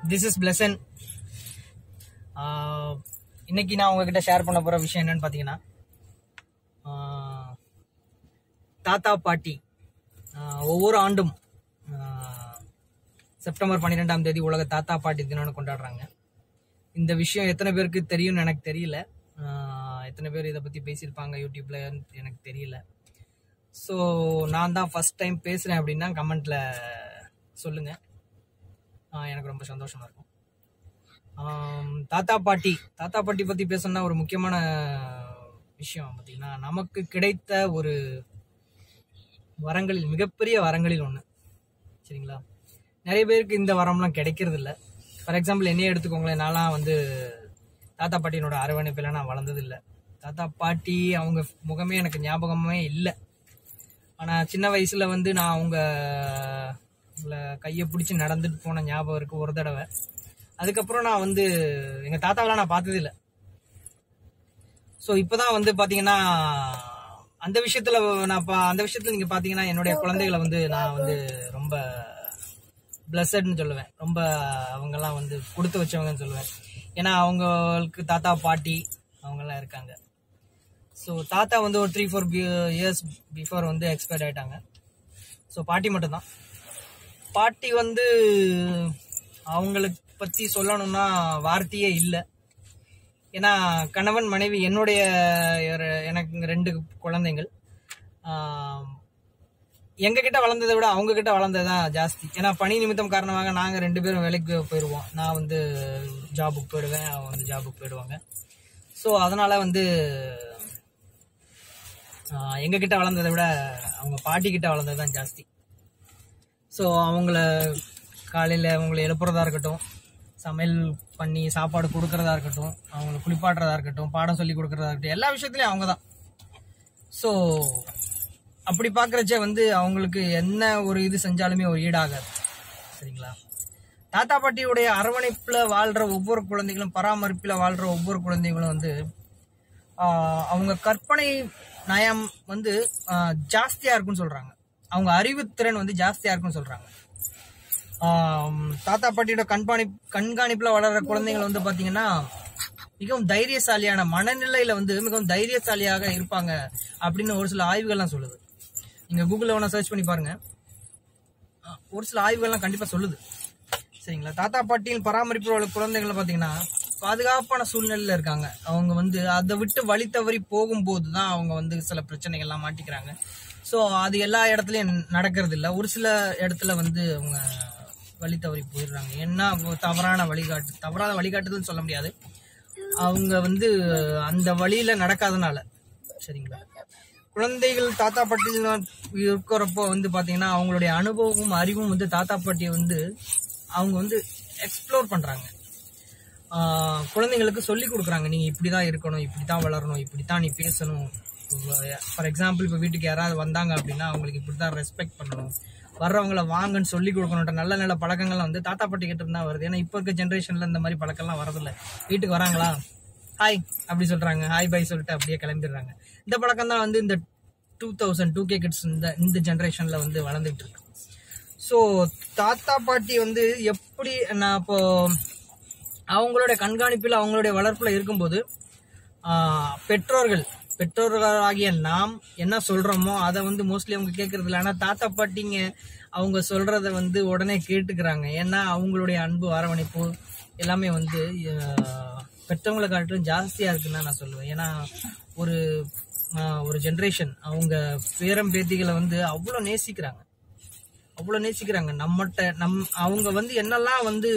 This is pleasant இன்னைக்கு நான் உங்ககிட்ட ஷேர் பண்ண போகிற விஷயம் என்னன்னு பார்த்தீங்கன்னா ஆஹ், தாத்தா பாட்டி ஆஹ், ஒவ்வொரு ஆண்டும் ஆஹ், செப்டம்பர் பன்னிரெண்டாம் தேதி உலக தாத்தா பாட்டி தினம்னு கொண்டாடுறாங்க இந்த விஷயம் எத்தனை பேருக்கு தெரியும்னு எனக்கு தெரியல ஆஹ், எத்தனை பேர் இதை பற்றி பேசியிருப்பாங்க யூடியூப்ல எனக்கு தெரியல ஸோ நான் தான் ஃபர்ஸ்ட் டைம் பேசுகிறேன் அப்படின்னா கமெண்ட்ல சொல்லுங்க ஆஹ், எனக்கு ரொம்ப சந்தோஷமா இருக்கும் ஆம், தாத்தா பாட்டி தாத்தா பாட்டி பற்றி பேசணும்னா ஒரு முக்கியமான விஷயம் பார்த்தீங்கன்னா நமக்கு கிடைத்த ஒரு வரங்களில் மிகப்பெரிய வரங்களில் ஒன்று சரிங்களா நிறைய பேருக்கு இந்த வரம்லாம் கிடைக்கிறது இல்ல ஃபார் எக்ஸாம்பிள் என்னையே எடுத்துக்கோங்களேன் நான்லாம் வந்து தாத்தா பாட்டியினோட அரவணைப்பில் நான் வளர்ந்தது இல்லை தாத்தா பாட்டி அவங்க முகமே எனக்கு ஞாபகமே இல்லை ஆனால் சின்ன வயசில் வந்து நான் அவங்க உங்களை கையை பிடிச்சி நடந்துட்டு போன ஞாபகம் இருக்கு ஒரு தடவை அதுக்கப்புறம் நான் வந்து எங்கள் தாத்தாவெலாம் நான் பார்த்தது இல்லை ஸோ இப்போதான் வந்து பார்த்தீங்கன்னா அந்த விஷயத்துல நான் பா அந்த விஷயத்துல நீங்க பாத்தீங்கன்னா என்னுடைய குழந்தைகளை வந்து நான் வந்து ரொம்ப பிளஸட்னு சொல்லுவேன் ரொம்ப அவங்கெல்லாம் வந்து கொடுத்து வச்சவங்கன்னு சொல்லுவேன் ஏன்னா அவங்களுக்கு தாத்தா பாட்டி அவங்கெல்லாம் இருக்காங்க ஸோ தாத்தா வந்து ஒரு த்ரீ ஃபோர் இயர்ஸ் பிஃபோர் வந்து எக்ஸ்பயர்ட் ஆயிட்டாங்க ஸோ பாட்டி மட்டும்தான் பாட்டி வந்து அவங்களுக்கு பற்றி சொல்லணும்னா வார்த்தையே இல்லை ஏன்னா கணவன் மனைவி என்னுடைய ஒரு- எனக்கு இங்க ரெண்டு குழந்தைங்கள் ஆம், எங்க கிட்ட வளர்ந்ததை விட அவங்க கிட்ட வளர்ந்தது தான் ஜாஸ்தி ஏன்னா பணி நிமித்தம் காரணமாக நாங்க ரெண்டு பேரும் வேலைக்கு போயிடுவோம் நான் வந்து ஜாபுக்கு போயிடுவேன் அவங்க வந்து ஜாபுக்கு போயிடுவாங்க ஸோ அதனால வந்து ஆஹ், எங்க கிட்ட வளர்ந்ததை விட அவங்க பாட்டி கிட்ட வளர்ந்தது தான் ஜாஸ்தி ஸோ அவங்கள காலையில் அவங்கள எழுப்புறதா இருக்கட்டும் சமையல் பண்ணி சாப்பாடு கொடுக்கறதா இருக்கட்டும் அவங்கள குளிப்பாட்டுறதா இருக்கட்டும் பாடம் சொல்லி கொடுக்கறதா இருக்கட்டும் எல்லா விஷயத்துலையும் அவங்க தான் ஸோ அப்படி பார்க்குறச்ச வந்து அவங்களுக்கு என்ன ஒரு இது செஞ்சாலுமே ஒரு ஈடாகாது சரிங்களா தாத்தா பாட்டியுடைய அரவணைப்பில் வாழ்கிற ஒவ்வொரு குழந்தைகளும் பராமரிப்பில் வாழ்கிற ஒவ்வொரு குழந்தைகளும் வந்து ஆஹ், அவங்க கற்பனை நயம் வந்து ஆஹ், ஜாஸ்தியா இருக்குன்னு சொல்றாங்க அவங்க அறிவுத்திறன் வந்து ஜாஸ்தியா இருக்குன்னு சொல்றாங்க ஆம், தாத்தா பாட்டியோட கண்காணி கண்காணிப்புல வளர்ற குழந்தைகள் வந்து பாத்தீங்கன்னா மிகவும் தைரியசாலியான மனநிலையில வந்து மிகவும் தைரியசாலியாக இருப்பாங்க அப்படின்னு ஒரு சில ஆய்வுகள்லாம் சொல்லுது நீங்க கூகுள்ல வேணா சர்ச் பண்ணி பாருங்க ஆ, ஒரு சில ஆய்வுகள்லாம் கண்டிப்பா சொல்லுது சரிங்களா தாத்தா பாட்டியின் பராமரிப்பில் உள்ள குழந்தைகள் பாத்தீங்கன்னா பாதுகாப்பான சூழ்நிலையில இருக்காங்க அவங்க வந்து அதை விட்டு வழி தவறி போகும்போது தான் அவங்க வந்து சில பிரச்சனைகள்லாம் மாட்டிக்கிறாங்க ஸோ அது எல்லா இடத்துலயும் நடக்கிறது இல்ல ஒரு சில இடத்துல வந்து அவங்க வழி தவறி போயிடுறாங்க என்ன தவறான வழிகாட்டு தவறான வழிகாட்டுதல்னு சொல்ல முடியாது அவங்க வந்து அந்த வழியில நடக்காதனால சரிங்களா குழந்தைகள் தாத்தா பாட்டி இருக்கிறப்போ வந்து பாத்தீங்கன்னா அவங்களுடைய அனுபவமும் அறிவும் வந்து தாத்தா பாட்டியை வந்து அவங்க வந்து எக்ஸ்ப்ளோர் பண்றாங்க ஆஹ் குழந்தைங்களுக்கு சொல்லி கொடுக்குறாங்க நீங்க இப்படிதான் இருக்கணும் இப்படித்தான் வளரணும் இப்படித்தான் நீ பேசணும் ஃபார் எக்ஸாம்பிள் இப்போ வீட்டுக்கு யாராவது வந்தாங்க அப்படின்னா அவங்களுக்கு இப்படித்தான் ரெஸ்பெக்ட் பண்ணணும் வர்றவங்கள வாங்கன்னு சொல்லி கொடுக்கணுன்ற நல்ல நல்ல பழக்கங்கள்லாம் வந்து தாத்தா பாட்டி கிட்ட இருந்தா வருது ஏன்னா இப்போ இருக்க ஜென்ரேஷன்ல இந்த மாதிரி பழக்கம்லாம் வரதில்ல வீட்டுக்கு வராங்களா ஹாய் அப்படி சொல்றாங்க ஹாய் பை சொல்லிட்டு அப்படியே கிளம்பிடுறாங்க இந்த பழக்கம் தான் வந்து இந்த two thousand two K kids இந்த இந்த ஜென்ரேஷன்ல வந்து வளர்ந்துட்டு இருக்கு ஸோ தாத்தா பாட்டி வந்து எப்படி நான் இப்போ அவங்களுடைய கண்காணிப்பில் அவங்களுடைய வளர்ப்புல இருக்கும்போது ஆஹ், பெற்றோர்கள் பெற்றோர்களாகிய நாம் என்ன சொல்றோமோ அதை வந்து மோஸ்ட்லி அவங்க கேட்கறது இல்லை ஆனால் தாத்தா பாட்டிங்க அவங்க சொல்றத வந்து உடனே கேட்டுக்கிறாங்க ஏன்னா அவங்களுடைய அன்பு அரவணைப்பு எல்லாமே வந்து ஆஹ், பெற்றவங்களை காட்டிலும் ஜாஸ்தியா இருக்குன்னு தான் நான் சொல்லுவேன் ஏன்னா ஒரு ஆஹ், ஒரு ஜென்ரேஷன் அவங்க பேரம் பேத்திகளை வந்து அவ்வளோ நேசிக்கிறாங்க அவ்வளோ நேசிக்கிறாங்க நம்மகிட்ட நம் அவங்க வந்து என்னெல்லாம் வந்து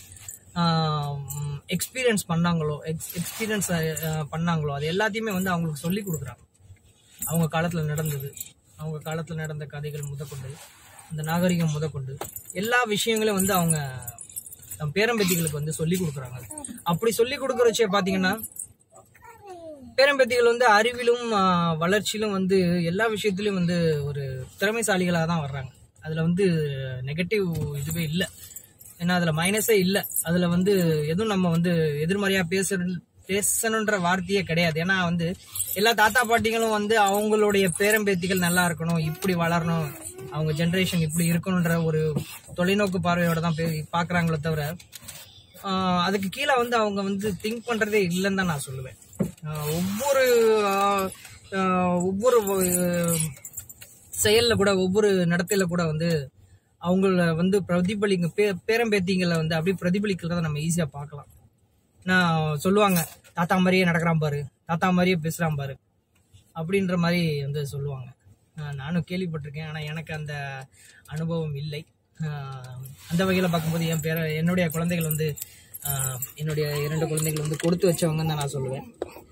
எக்ஸ்பீரியன்ஸ் பண்ணாங்களோ எக்ஸ் எக்ஸ்பீரியன்ஸ் பண்ணாங்களோ அது எல்லாத்தையுமே வந்து அவங்களுக்கு சொல்லி கொடுக்குறாங்க அவங்க காலத்தில் நடந்தது அவங்க காலத்தில் நடந்த கதைகள் முதற்கொண்டு இந்த நாகரிகம் முதற்கொண்டு எல்லா விஷயங்களையும் வந்து அவங்க தம் பேரம்பேத்திகளுக்கு வந்து சொல்லி கொடுக்குறாங்க அப்படி சொல்லி கொடுக்குறச்சே பார்த்தீங்கன்னா பேரம்பேத்திகள் வந்து அறிவிலும் ஆஹ், வளர்ச்சியிலும் வந்து எல்லா விஷயத்திலும் வந்து ஒரு திறமைசாலிகளாக தான் வர்றாங்க அதில் வந்து நெகட்டிவ் இதுவே இல்லை ஏன்னா அதில் மைனஸே இல்லை அதில் வந்து எதுவும் நம்ம வந்து எதிர்மறையாக பேச பேசணுன்ற வார்த்தையே கிடையாது ஏன்னா வந்து எல்லா தாத்தா பாட்டிகளும் வந்து அவங்களுடைய பேரம்பேத்திகள் நல்லா இருக்கணும் இப்படி வளரணும் அவங்க ஜென்ரேஷன் இப்படி இருக்கணுன்ற ஒரு தொலைநோக்கு பார்வையோட தான் பார்க்குறாங்களே தவிர ஆஹ் அதுக்கு கீழே வந்து அவங்க வந்து திங்க் பண்றதே இல்லைன்னு தான் நான் சொல்லுவேன் ஆஹ் ஒவ்வொரு ஆஹ் ஆஹ் ஒவ்வொரு ஆஹ் செயல்ல கூட ஒவ்வொரு நடத்தையில கூட வந்து அவங்கள வந்து பிரதிபலிங்க பே பேரம்பேத்திங்களை வந்து அப்படியே பிரதிபலிக்கிறத நம்ம ஈஸியா பார்க்கலாம் நான் சொல்லுவாங்க தாத்தா மாதிரியே நடக்கிறான் பாரு தாத்தா மாதிரியே பேசுறான் பாரு அப்படின்ற மாதிரி வந்து சொல்லுவாங்க ஆஹ் நானும் கேள்விப்பட்டிருக்கேன் ஆனால் எனக்கு அந்த அனுபவம் இல்லை ஆஹ் அந்த வகையில் பார்க்கும்போது என் பேர என்னுடைய குழந்தைகள் வந்து ஆஹ் என்னுடைய இரண்டு குழந்தைகள் வந்து கொடுத்து வச்சவங்கன்னு தான் நான் சொல்லுவேன்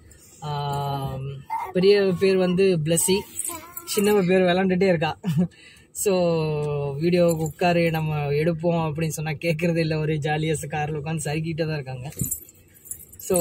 ஆஹ் பெரிய பேர் வந்து பிளஸ்ஸி சின்னவ பேர் விளாண்டுட்டே இருக்கா ஸோ வீடியோ உட்காரு நம்ம எடுப்போம் அப்படின்னு சொன்னால் கேட்கறது இல்லை ஒரு ஜாலியாக காரில் உட்காந்து சறுக்கிட்டே தான் இருக்காங்க ஸோ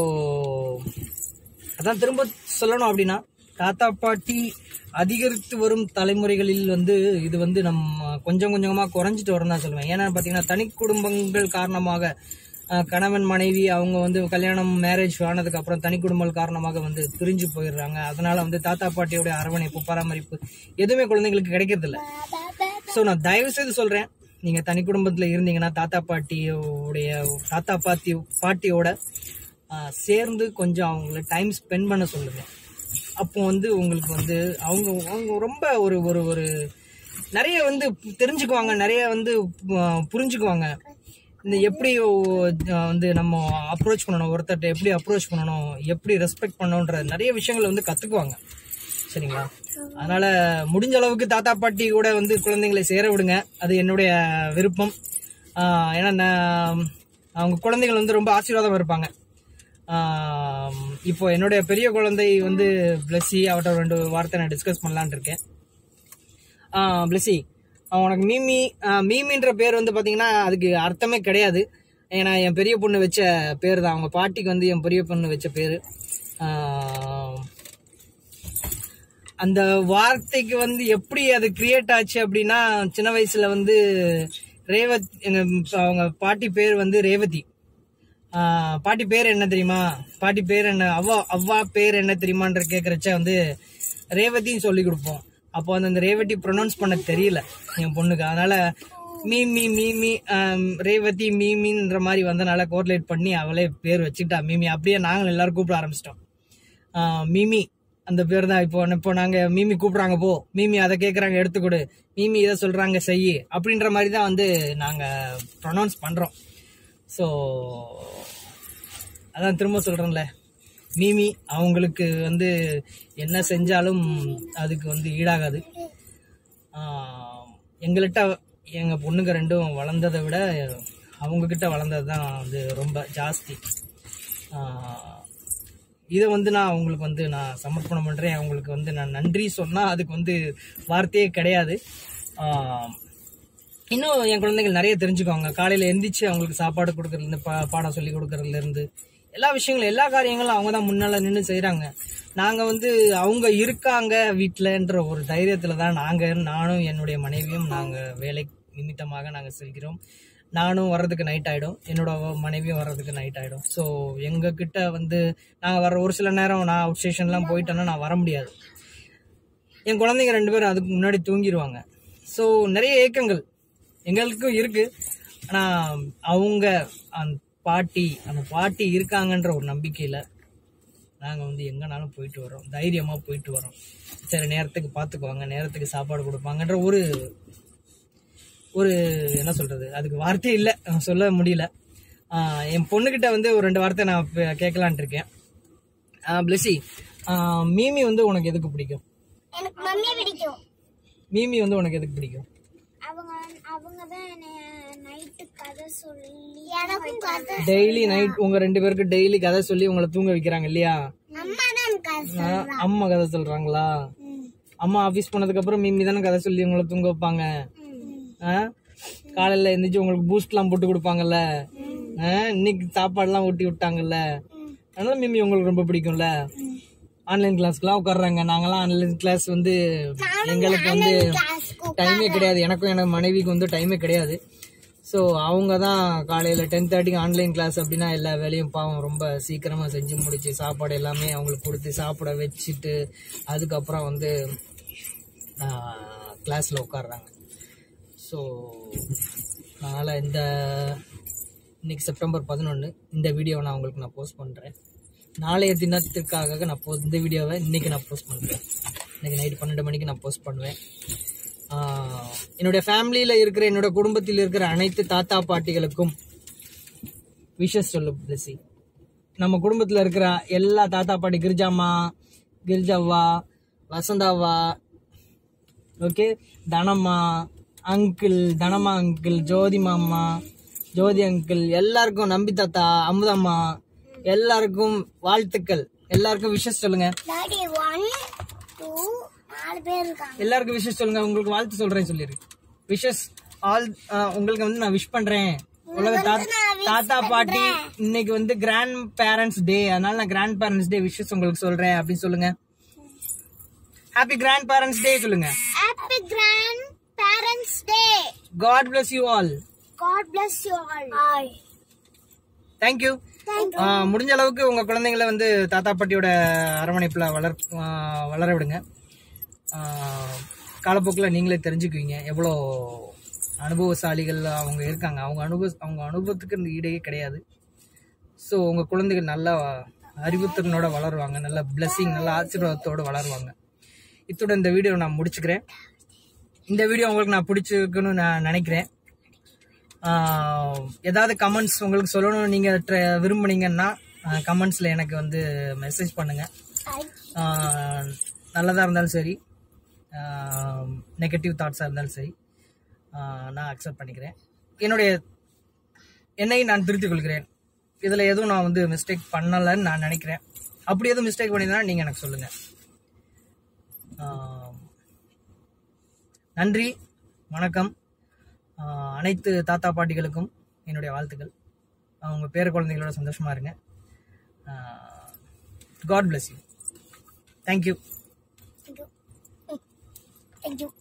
அதான் திரும்ப சொல்லணும் அப்படின்னா தாத்தா பாட்டி அதிகரித்து வரும் தலைமுறைகளில் வந்து இது வந்து நம்ம கொஞ்சம் கொஞ்சமா குறைஞ்சிட்டு வரும் தான் சொல்லுவேன் ஏன்னா பார்த்தீங்கன்னா தனி குடும்பங்கள் காரணமாக அஹ், கணவன் மனைவி அவங்க வந்து கல்யாணம் மேரேஜ் ஆனதுக்கு அப்புறம் தனி குடும்பங்கள் காரணமாக வந்து பிரிஞ்சு போயிடுறாங்க அதனால வந்து தாத்தா பாட்டியோட அரவணைப்பு பராமரிப்பு எதுவுமே குழந்தைங்களுக்கு கிடைக்கிறது இல்ல ஸோ நான் தயவு செய்து சொல்றேன் நீங்க தனி குடும்பத்துல இருந்தீங்கன்னா தாத்தா பாட்டியோடைய தாத்தா பாட்டி பாட்டியோட ஆஹ், சேர்ந்து கொஞ்சம் அவங்கள டைம் ஸ்பெண்ட் பண்ண சொல்லுங்க அப்போ வந்து உங்களுக்கு வந்து அவங்க அவங்க ரொம்ப ஒரு ஒரு ஒரு நிறைய வந்து தெரிஞ்சுக்குவாங்க நிறைய வந்து ஆஹ், புரிஞ்சுக்குவாங்க இந்த எப்படி ஆஹ், வந்து நம்ம அப்ரோச் பண்ணணும் ஒருத்தர்ட்ட எப்படி அப்ரோச் பண்ணணும் எப்படி ரெஸ்பெக்ட் பண்ணணுன்ற நிறைய விஷயங்கள் வந்து கத்துக்குவாங்க சரிங்களா அதனால முடிஞ்ச அளவுக்கு தாத்தா பாட்டி கூட வந்து குழந்தைங்களை சேர விடுங்க அது என்னுடைய விருப்பம் ஆஹ் ஏன்னா நான் அவங்க குழந்தைகள் வந்து ரொம்ப ஆசீர்வாதமா இருப்பாங்க ஆஹ் இப்போ என்னுடைய பெரிய குழந்தை வந்து பிளஸ்ஸி அவட்ட ரெண்டு வார்த்தை நான் டிஸ்கஸ் பண்ணலான்னு இருக்கேன் பிளஸி உனக்கு மீமி ஆஹ் மீமின்ற பேர் வந்து பாத்தீங்கன்னா அதுக்கு அர்த்தமே கிடையாது ஏன்னா என் பெரிய பொண்ணு வச்ச பேர் தான் அவங்க பாட்டிக்கு வந்து என் பெரிய பொண்ணு வச்ச பேர் அந்த வார்த்தைக்கு வந்து எப்படி அது கிரியேட் ஆச்சு அப்படின்னா சின்ன வயசுல வந்து ரேவத் எங்க அவங்க பாட்டி பேர் வந்து ரேவதி ஆஹ் பாட்டி பேர் என்ன தெரியுமா பாட்டி பேர் என்ன அவ்வா அவ்வா பேர் என்ன தெரியுமான்ற கேக்குறச்ச வந்து ரேவதின்னு சொல்லி கொடுப்போம் அப்போ வந்து அந்த ரேவதி ப்ரொனவுன்ஸ் பண்ண தெரியல என் பொண்ணுக்கு அதனால மீமி மீமி ஆம், ரேவதி மீமின்ற மாதிரி வந்தனால கோர்லேட் பண்ணி அவளே பேர் வச்சுக்கிட்டா மீமி அப்படியே நாங்களும் எல்லாரும் கூப்பிட ஆரம்பிச்சிட்டோம் ஆஹ் மிமி அந்த பேர் தான் இப்போ இப்போ நாங்க மீமி கூப்பிடுறாங்க போ மீமி அதை கேக்குறாங்க எடுத்துக்கொடு மீமி இதை சொல்றாங்க செய்யி அப்படின்ற மாதிரி தான் வந்து நாங்க ப்ரொனவுன்ஸ் பண்றோம் ஸோ அதான் திரும்ப சொல்றேன்ல மீமி அவங்களுக்கு வந்து என்ன செஞ்சாலும் அதுக்கு வந்து ஈடாகாது ஆஹ் எங்கள்கிட்ட எங்க பொண்ணுங்க ரெண்டும் வளர்ந்ததை விட அவங்க கிட்ட வளர்ந்தது தான் வந்து ரொம்ப ஜாஸ்தி ஆஹ் இதை வந்து நான் அவங்களுக்கு வந்து நான் சமர்ப்பணம் பண்றேன் அவங்களுக்கு வந்து நான் நன்றி சொன்னா அதுக்கு வந்து வார்த்தையே கிடையாது ஆஹ் இன்னும் என் குழந்தைகள் நிறைய தெரிஞ்சுக்குவாங்க காலையில எந்திரிச்சு அவங்களுக்கு சாப்பாடு கொடுக்கறதுல இருந்து பா- பாடம் சொல்லி கொடுக்கறதுல இருந்து எல்லா விஷயங்களும் எல்லா காரியங்களும் அவங்க தான் முன்னால நின்று செய்றாங்க நாங்க வந்து அவங்க இருக்காங்க வீட்டுலன்ற ஒரு தைரியத்துல தான் நாங்க நானும் என்னுடைய மனைவியும் நாங்க வேலை நிமித்தமாக நாங்க செல்கிறோம் நானும் வர்றதுக்கு நைட் ஆயிடும் என்னோட மனைவியும் வர்றதுக்கு நைட் ஆயிடும் ஸோ எங்க கிட்ட வந்து நாங்க வர ஒரு சில நேரம் நான் அவுட் ஸ்டேஷன்லாம் போயிட்டேன்னா நான் வர முடியாது என் குழந்தைங்க ரெண்டு பேரும் அதுக்கு முன்னாடி தூங்கிடுவாங்க ஸோ நிறைய ஏக்கங்கள் எங்களுக்கும் இருக்கு ஆனா அவங்க அந்த பாட்டி அந்த பாட்டி இருக்காங்கன்ற ஒரு நம்பிக்கையில நாங்க வந்து எங்கனாலும் போயிட்டு வரோம் தைரியமா போயிட்டு வரோம் சரி நேரத்துக்கு பாத்துக்குவாங்க நேரத்துக்கு சாப்பாடு கொடுப்பாங்கன்ற ஒரு ஒரு என்ன சொல்றது அதுக்கு வார்த்தையே இல்லை சொல்ல முடியல ஆஹ் என் பொண்ணுகிட்ட வந்து ஒரு ரெண்டு வார்த்தை நான் பே- கேட்கலான்ட்டு இருக்கேன் பிளஸி மீமி வந்து உனக்கு எதுக்கு பிடிக்கும் எனக்கு மம்மி பிடிக்கும் மீமி வந்து உனக்கு எதுக்கு பிடிக்கும் அவங்க அவங்க தான் நைட்டு கதை சொல்லி எனக்கும் கதை டெய்லி நைட் உங்க ரெண்டு பேருக்கு டெய்லி கதை சொல்லி உங்களை தூங்க வைக்கிறாங்க இல்லையா அம்மா தான் கதை ஆ, அம்மா கதை சொல்றாங்களா அம்மா ஆபீஸ் போனதுக்கு அப்புறம் மீமி தானே கதை சொல்லி உங்களை தூங்க வைப்பாங்க ஆ? காலையில எந்திரிச்சு உங்களுக்கு பூஸ்ட் எல்லாம் போட்டு கொடுப்பாங்கல்ல ஆ, இன்னைக்கு சாப்பாடு எல்லாம் ஊட்டி விட்டாங்கல்ல அதனால மிமி உங்களுக்கு ரொம்ப பிடிக்கும்ல ஆன்லைன் கிளாஸ்க்குலாம் உட்காடுறாங்க நாங்கெல்லாம் ஆன்லைன் கிளாஸ் வந்து எங்களுக்கு வந்து டைமே கிடையாது எனக்கும் எனக்கு மனைவிக்கு வந்து டைமே கிடையாது ஸோ அவங்க தான் காலையில் டென் தேர்ட்டிக்கு ஆன்லைன் கிளாஸ் அப்படின்னா எல்லா வேலையும் பாவம் ரொம்ப சீக்கிரமாக செஞ்சு முடிச்சு சாப்பாடு எல்லாமே அவங்களுக்கு கொடுத்து சாப்பிட வச்சுட்டு அதுக்கப்புறம் வந்து கிளாஸில் உட்காடுறாங்க ஸோ அதனால் இந்த இன்னைக்கு செப்டம்பர் பதினொன்று இந்த வீடியோவை நான் உங்களுக்கு நான் போஸ்ட் பண்ணுறேன் நாளைய தினத்திற்காக நான் போ இந்த வீடியோவை இன்னைக்கு நான் போஸ்ட் பண்ணுறேன் இன்னைக்கு நைட் பன்னெண்டு மணிக்கு நான் போஸ்ட் பண்ணுவேன் ஆஹ் என்னுடைய ஃபேமிலியில் இருக்கிற என்னோட குடும்பத்தில் இருக்கிற அனைத்து தாத்தா பாட்டிகளுக்கும் விஷஸ் சொல்லு பிளஸி நம்ம குடும்பத்தில் இருக்கிற எல்லா தாத்தா பாட்டி கிரிஜாம்மா கிரிஜாவா வசந்தாவா okay Thanamma uncle Thanamma uncle Jothi மாமா ஜோதி அங்கிள் எல்லாருக்கும் நம்பி தாத்தா அமுதம்மா எல்லாருக்கும் வாழ்த்துக்கள் எல்லாருக்கும் விஷஸ் சொல்லுங்க டாடி ஒன் டூ நாலு பேர் இருக்காங்க எல்லாருக்கும் விஷஸ் சொல்லுங்க உங்களுக்கு வாழ்த்து சொல்றேன் சொல்லிரு விஷஸ் ஆல் உங்களுக்கு வந்து நான் விஷ் பண்றேன் உலக தா- தாத்தா பாட்டி இன்னைக்கு வந்து கிராண்ட் பேரண்ட்ஸ் டே அதனால நான் கிராண்ட் பேரண்ட்ஸ் டே விஷஸ் உங்களுக்கு சொல்றேன் அப்படின்னு சொல்லுங்க ஹாப்பி கிராண்ட் பேரண்ட்ஸ் டே சொல்லுங்க happy grandparents day God bless you all God bless you all hi thank you thank முடிஞ்ச அளவுக்கு உங்க குழந்தைங்களை வந்து தாத்தா பாட்டியோட அரவணைப்புல வளர் ஆ, வளர விடுங்க காலப்போக்கில் நீங்களே தெரிஞ்சுக்குவீங்க எவ்வளோ அனுபவசாலிகள் அவங்க இருக்காங்க அவங்க அனுபவ அவங்க அனுபவத்துக்கு இந்த ஈடே கிடையாது ஸோ உங்கள் குழந்தைகள் நல்லா அறிவுத்திறனோட வளருவாங்க நல்ல பிளெஸ்ஸிங் நல்ல ஆசீர்வாதத்தோட வளருவாங்க இத்துடன் இந்த வீடியோ நான் முடிச்சுக்கிறேன் இந்த வீடியோ உங்களுக்கு நான் பிடிச்சிருக்குன்னு நான் நினைக்கிறேன் ஆஹ் ஏதாவது கமெண்ட்ஸ் உங்களுக்கு சொல்லணும்னு நீங்கள் ட்ர- விரும்புனீங்கன்னா கமெண்ட்ஸில் எனக்கு வந்து மெசேஜ் பண்ணுங்கள் நல்லதாக இருந்தாலும் சரி நெகட்டிவ் தாட்ஸாக இருந்தாலும் சரி ஆஹ் நான் அக்செப்ட் பண்ணிக்கிறேன் என்னுடைய என்னை நான் திருத்திக் கொள்கிறேன் இதில் எதுவும் நான் வந்து மிஸ்டேக் பண்ணலைன்னு நான் நினைக்கிறேன் அப்படி எதுவும் மிஸ்டேக் பண்ணியிருந்தா நீங்கள் எனக்கு சொல்லுங்கள் நன்றி வணக்கம் ஆஹ் அனைத்து தாத்தா பாட்டிகளுக்கும் என்னுடைய வாழ்த்துக்கள் அவங்க பேர குழந்தைகளோட சந்தோஷமா இருங்க God bless you thank you thank you